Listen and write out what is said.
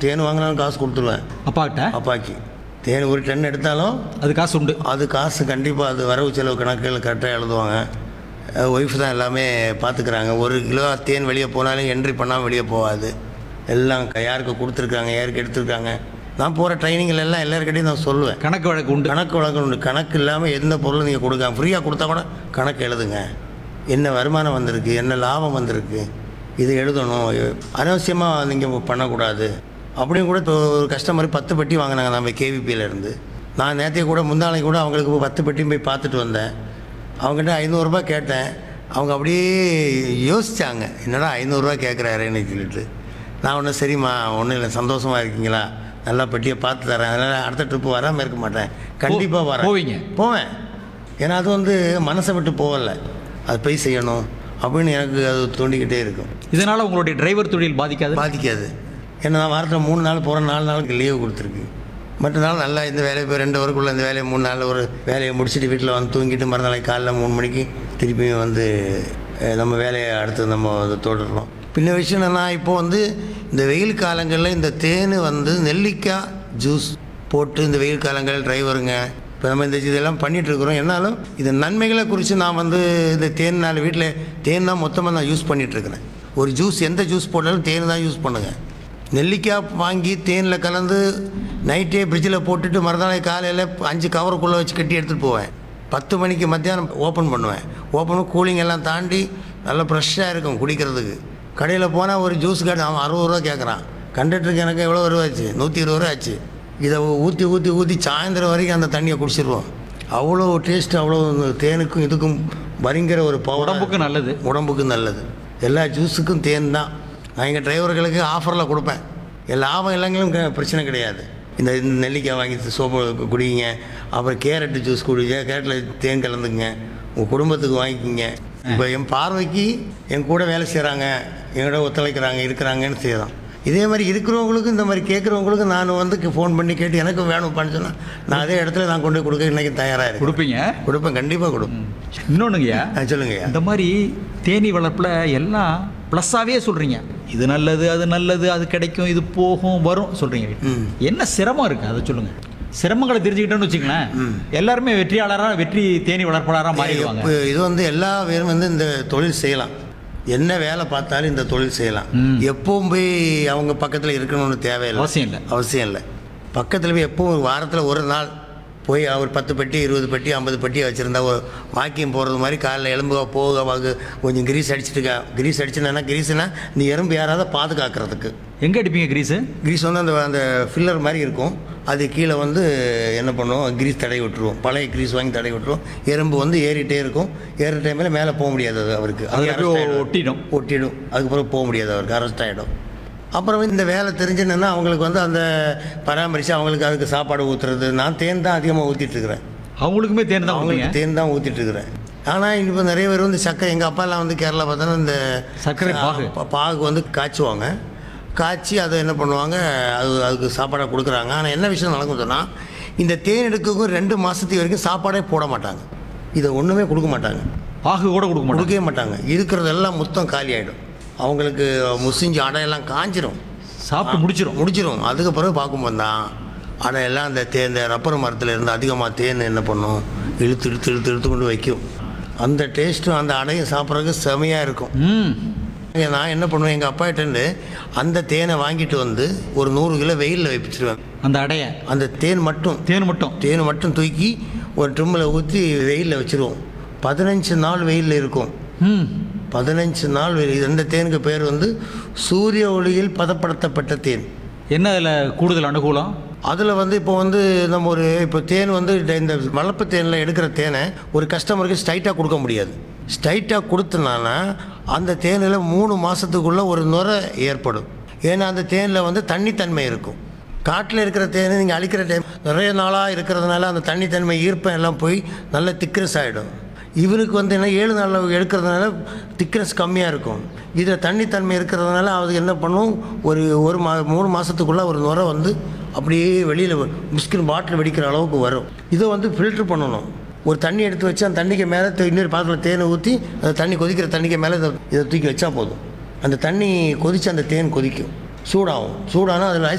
தேன் வாங்கினாலும் காசு கொடுத்துருவேன் அப்பாக்கிட்ட அப்பாக்கு தேன் ஒரு டன் எடுத்தாலும் அது காசு உண்டு அது காசு கண்டிப்பாக அது வரவு செலவு கணக்குகள் கரெக்டாக எழுதுவாங்க ஒய்ஃப் தான் எல்லாமே பார்த்துக்கிறாங்க ஒரு கிலோ தேன் வெளியே போனாலும் என்ட்ரி பண்ணாமல் வெளியே போகாது எல்லாம் க- யாருக்கு கொடுத்துருக்காங்க யாருக்கு எடுத்திருக்காங்க நான் போகிற ட்ரைனிங்கில் எல்லாம் எல்லாருக்கிட்டையும் நான் சொல்லுவேன் கணக்கு வழக்கு உண்டு கணக்கு வழக்கு உண்டு கணக்கு இல்லாமல் எந்த பொருளும் நீங்கள் கொடுக்க ஃப்ரீயாக கொடுத்தா கூட கணக்கு எழுதுங்க என்ன வருமானம் வந்திருக்கு என்ன லாபம் வந்திருக்கு இது எழுதணும் அனாவசியமாக நீங்கள் பண்ணக்கூடாது அப்படின்னு கூட இப்போ ஒரு கஸ்டமர் பத்து பெட்டி வாங்கினாங்க நம்ம கேவிபியில் இருந்து நான் நேற்றைய கூட முந்தாளைக்கு கூட அவங்களுக்கு பத்து பெட்டியும் போய் பார்த்துட்டு வந்தேன் அவங்ககிட்ட ஐநூறுரூபா கேட்டேன் அவங்க அப்படியே யோசிச்சாங்க என்னடா ஐநூறுரூவா கேட்குறாருன்னு சொல்லிட்டு நான் ஒன்றும் சரிம்மா ஒன்றும் இல்லை சந்தோஷமாக இருக்கீங்களா நல்லா பெட்டியை பார்த்து தரேன் அதனால் அடுத்த ட்ரிப்பு வராமல் இருக்க மாட்டேன் கண்டிப்பாக வரேன் போவீங்க? போவேன் ஏன்னா அது வந்து மனசை விட்டு போகல அது போய் செய்யணும் அப்படின்னு எனக்கு அது தோண்டிக்கிட்டே இருக்கும் இதனால உங்களுடைய டிரைவர் தொழில் பாதிக்காது பாதிக்காது ஏன்னா நான் வாரத்தில் மூணு நாள் போகிற நாலு நாளுக்கு லீவு கொடுத்துருக்கு மற்ற நாள் நல்லா இந்த வேலையை போய் ரெண்டு வரைக்குள்ள இந்த வேலையை மூணு நாள் ஒரு வேலையை முடிச்சுட்டு வீட்டில் வந்து தூங்கிட்டு மறுநாளைக்கு காலைல மூணு மணிக்கு திருப்பியும் வந்து அஹ், நம்ம வேலையை அடுத்து நம்ம வந்து தொடரணும் பின்ன விஷயம் என்னென்னா இப்போ வந்து இந்த வெயில் காலங்களில் இந்த தேன் வந்து நெல்லிக்காய் ஜூஸ் போட்டு இந்த வெயில் காலங்களில் டிரைவருங்க இப்போ நம்ம இந்த இதெல்லாம் பண்ணிட்டு இருக்கிறோம் என்னாலும் இது நன்மைகளை குறித்து நான் வந்து இந்த தேன் நாள் வீட்டில் தேன் தான் மொத்தமாக நான் யூஸ் பண்ணிட்டு இருக்கிறேன் ஒரு ஜூஸ் எந்த ஜூஸ் போட்டாலும் தேன் தான் யூஸ் பண்ணுங்கள் நெல்லிக்காய் வாங்கி தேனில் கலந்து நைட்டே ஃப்ரிட்ஜில் போட்டுட்டு மறுநாள் காலையில் அஞ்சு கவருக்குள்ளே வச்சு கட்டி எடுத்துகிட்டு போவேன் பத்து மணிக்கு மத்தியானம் ஓப்பன் பண்ணுவேன் ஓப்பன் கூலிங் எல்லாம் தாண்டி நல்லா ஃப்ரெஷ்ஷாக இருக்கும் குடிக்கிறதுக்கு கடையில் போனால் ஒரு ஜூஸ் கடை அவன் அறுபது ரூபா கேட்குறான் கண்டக்டருக்கு எனக்கு எவ்வளோ ரூபா ஆச்சு நூற்றி இருபது ரூபா ஆச்சு இதை ஊற்றி ஊற்றி ஊற்றி சாயந்தரம் வரைக்கும் அந்த தண்ணியை குடிச்சிருவோம் அவ்வளோ டேஸ்ட் அவ்வளோ இந்த தேனுக்கும் இதுக்கும் வருங்கிற ஒரு பவர் உடம்புக்கு நல்லது உடம்புக்கு நல்லது எல்லா ஜூஸுக்கும் தேன் தான் நான் எங்கள் டிரைவர்களுக்கு ஆஃபரில் கொடுப்பேன் எல்லா லாபம் இல்லைங்களும் க- பிரச்சனை கிடையாது இந்த இந்த நெல்லிக்காய் வாங்கி சோப்பு குடிங்க அப்புறம் கேரட்டு ஜூஸ் குடிங்க கேரட்டில் தேன் கலந்துங்க உங்கள் குடும்பத்துக்கு வாங்கிக்கிங்க இப்போ என் பார்வைக்கு என் கூட வேலை செய்கிறாங்க எங்களோட ஒத்துழைக்கிறாங்க இருக்கிறாங்கன்னு செய்யலாம் இதே மாதிரி இருக்கிறவங்களுக்கும் இந்த மாதிரி கேட்குறவங்களுக்கும் நான் வந்து ஃபோன் பண்ணி கேட்டு எனக்கும் வேணும்ப்பான்னு சொன்னால் நான் அதே இடத்துல நான் கொண்டு போய் கொடுக்க இன்றைக்கி தயாராக இருக்கேன் கொடுப்பீங்க கொடுப்பேன் கண்டிப்பாக கொடுப்பேன் இன்னொன்னுங்கய்யா ஆ சொல்லுங்கய்யா இந்த மாதிரி தேனீ வளர்ப்பில் எல்லாம் ப்ளஸ்ஸாகவே சொல்கிறீங்க இது நல்லது அது நல்லது அது கிடைக்கும் இது போகும் வரும் சொல்கிறீங்க ம். என்ன சிரமம் இருக்குது அதை சொல்லுங்கள் சிரமங்களை தெரிஞ்சுக்கிட்டோன்னு வச்சுங்களேன் எல்லாருமே வெற்றியாளராக வெற்றி தேனி வளர்ப்பாளராக மாறிடுவாங்க இப்போ இது வந்து எல்லா பேரும் வந்து இந்த தொழில் செய்யலாம் என்ன வேலை பார்த்தாலும் இந்த தொழில் செய்யலாம் ம். எப்பவும் போய் அவங்க பக்கத்தில் இருக்கணும்னு தேவையில்லை அவசியம் இல்லை அவசியம் இல்லை பக்கத்தில் போய் எப்பவும் ஒரு வாரத்தில் ஒரு நாள் போய் அவர் பத்து பெட்டி இருபது பெட்டி ஐம்பது பெட்டியை வச்சுருந்தா வாக்கியம் போகிறது மாதிரி காலைல எலும்பு போக வாக்கு கொஞ்சம் கிரீஸ் அடிச்சிட்டுக்கா கிரீஸ் அடிச்சுனா கிரீஸ்னா இந்த எறும்பு யாராவது பாதுகாக்கிறதுக்கு எங்கே அடிப்பீங்க கிரீஸு கிரீஸ் வந்து அந்த அந்த ஃபில்லர் மாதிரி இருக்கும் அது கீழே வந்து என்ன பண்ணுவோம் கிரீஸ் தடை விட்டுருவோம் பழைய கிரீஸ் வாங்கி தடை விட்டுருவோம் எறும்பு வந்து ஏறிட்டே இருக்கும் ஏறுற டைமில் மேலே போக முடியாது அது அவருக்கு அது அதில் arrest போய் ஆயிடும். ஒட்டிடும் ஒட்டிடும் அதுக்கப்புறம் போக முடியாது அவருக்கு அரெஸ்ட் ஆகிடும் அப்புறம் வந்து இந்த வேலை தெரிஞ்சுன்னா அவங்களுக்கு வந்து அந்த பராமரித்து அவங்களுக்கு அதுக்கு சாப்பாடு ஊற்றுறது நான் தேன் தான் அதிகமாக ஊற்றிட்டு இருக்கிறேன் அவங்களுக்குமே தேன் தான் கொடுப்பீங்க அவங்களுக்கு தேன் தான் ஊற்றிட்டு இருக்கிறேன் ஆனால் இப்போ நிறைய பேர் வந்து சக்கரை எங்கள் அப்பாலாம் வந்து கேரளா பார்த்தோன்னா இந்த சர்க்கரை பாகு. பா- பாகு வந்து காய்ச்சுவாங்க காய்ச்சி அதை என்ன பண்ணுவாங்க அது அதுக்கு சாப்பாடாக கொடுக்குறாங்க ஆனால் என்ன விஷயம் நடக்கும் சொன்னால் இந்த தேன் எடுக்கக்கும் ரெண்டு மாதத்துக்கு வரைக்கும் சாப்பாடே போட மாட்டாங்க இதை ஒன்றுமே கொடுக்க மாட்டாங்க பாகு கூட கொடுக்க மாட்டோம் கொடுக்கவே மாட்டாங்க இருக்கிறதெல்லாம் மொத்தம் காலி ஆகிடும் அவங்களுக்கு முசிஞ்சு அடையெல்லாம் காஞ்சிரும் சாப்பிட்டு முடிச்சிடும் முடிச்சிரும் அதுக்கு பிறகு பார்க்கும்போது தான் அடையெல்லாம் அந்த தே இந்த ரப்பர் மரத்தில் இருந்து அதிகமாக தேன் என்ன பண்ணும் இழுத்து இழுத்து இழுத்து இழுத்து கொண்டு வைக்கும் அந்த டேஸ்ட்டும் அந்த அடையும் சாப்பிட்றதுக்கு செமையாக இருக்கும் ம் நான் என்ன பண்ணுவேன் எங்கள் அப்பாயிட்டேருந்து அந்த தேனை வாங்கிட்டு வந்து ஒரு நூறு கிலோ வெயிலில் வச்சிருவேன் அந்த அடைய அந்த தேன் மட்டும் தேன் மட்டும் தேன் மட்டும் தூக்கி ஒரு ட்ரிம்மில் ஊற்றி வெயிலில் வச்சுருவோம் பதினஞ்சு நாள் வெயிலில் இருக்கும் ம் பதினஞ்சு நாள் வெயில் இந்த தேனுக்கு பேர் வந்து சூரிய ஒளியில் பதப்படுத்தப்பட்ட தேன் என்ன அதில் கூடுதல் அனுகூலம் அதில் வந்து இப்போ வந்து நம்ம ஒரு இப்போ தேன் வந்து இந்த- இந்த வளர்ப்பு தேனில் எடுக்கிற தேனை ஒரு கஸ்டமருக்கு ஸ்ட்ரைட்டாக கொடுக்க முடியாது ஸ்ட்ரைட்டாக கொடுத்தனால அந்த தேனில் மூணு மாதத்துக்குள்ளே ஒரு நுரை ஏற்படும் ஏன்னா அந்த தேனில் வந்து தண்ணித்தன்மை இருக்கும் காட்டில் இருக்கிற தேனை நீங்கள் அழிக்கிற டைம் நிறைய நாளாக இருக்கிறதுனால அந்த தண்ணித்தன்மை ஈர்ப்பம் எல்லாம் போய் நல்ல திக்னஸ் ஆகிடும் இவருக்கு வந்து என்ன ஏழு நாளில் எடுக்கிறதுனால திக்னஸ் கம்மியாக இருக்கும் இதில் தண்ணித்தன்மை இருக்கிறதுனால அது என்ன பண்ணும் ஒரு ஒரு மா மூணு மாதத்துக்குள்ளே ஒரு நுரை வந்து அப்படியே வெளியில் மிஸ்கின் பாட்டில் வெடிக்கிற அளவுக்கு வரும் இதை வந்து ஃபில்ட்ரு பண்ணணும் ஒரு தண்ணி எடுத்து வச்சு அந்த தண்ணிக்கு மேலே இன்னொரு பாத்திரத்தில் தேனை ஊற்றி அந்த தண்ணி கொதிக்கிற தண்ணிக்கு மேலே இதை இதை தூக்கி வச்சா போதும் அந்த தண்ணி கொதித்து அந்த தேன் கொதிக்கும் சூடாகும் சூடானா அதில் ஐஸ்